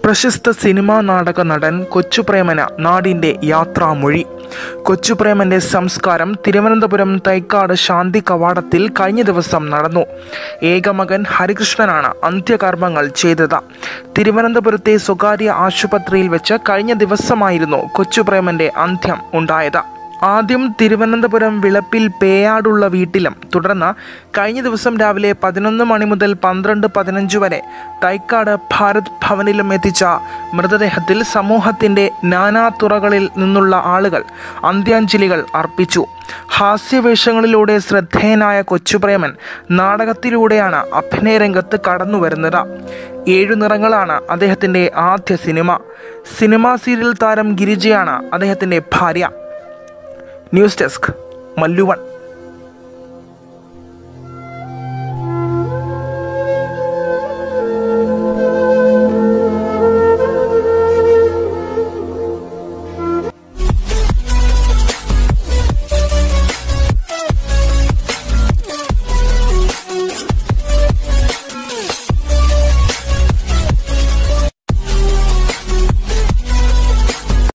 പ്രശസ്ത സിനിമാ നാടക നടൻ കൊച്ചുപ്രേമന നാടിൻ്റെ യാത്രാമൊഴി കൊച്ചുപ്രേമന്റെ സംസ്കാരം തിരുവനന്തപുരം തൈക്കാട് ശാന്തി കവാടത്തിൽ കഴിഞ്ഞ ദിവസം നടന്നു ഏകമകൻ ഹരികൃഷ്ണനാണ് അന്ത്യകർമ്മങ്ങൾ ചെയ്തത് തിരുവനന്തപുരത്തെ സ്വകാര്യ ആശുപത്രിയിൽ വെച്ച് കഴിഞ്ഞ ദിവസമായിരുന്നു കൊച്ചുപ്രേമന്റെ അന്ത്യം ഉണ്ടായത് ആദ്യം തിരുവനന്തപുരം വിളപ്പിൽ പേയാടുള്ള വീട്ടിലും തുടർന്ന് കഴിഞ്ഞ ദിവസം രാവിലെ പതിനൊന്ന് മണി മുതൽ പന്ത്രണ്ട് പതിനഞ്ച് വരെ തൈക്കാട് ഭാരത് ഭവനിലും എത്തിച്ച മൃതദേഹത്തിൽ സമൂഹത്തിൻ്റെ നാനാതുറകളിൽ നിന്നുള്ള ആളുകൾ അന്ത്യാഞ്ജലികൾ അർപ്പിച്ചു ഹാസ്യവേഷങ്ങളിലൂടെ ശ്രദ്ധേയനായ കൊച്ചുപ്രേമൻ നാടകത്തിലൂടെയാണ് അഭിനയ രംഗത്ത് കടന്നു വരുന്നത് ഏഴു നിറങ്ങളാണ് അദ്ദേഹത്തിൻ്റെ ആദ്യ സിനിമ സിനിമാ സീരിയൽ താരം ഗിരിജയാണ് അദ്ദേഹത്തിൻ്റെ ഭാര്യ ന്യൂസ് ഡെസ്ക് മല്ലുവൺ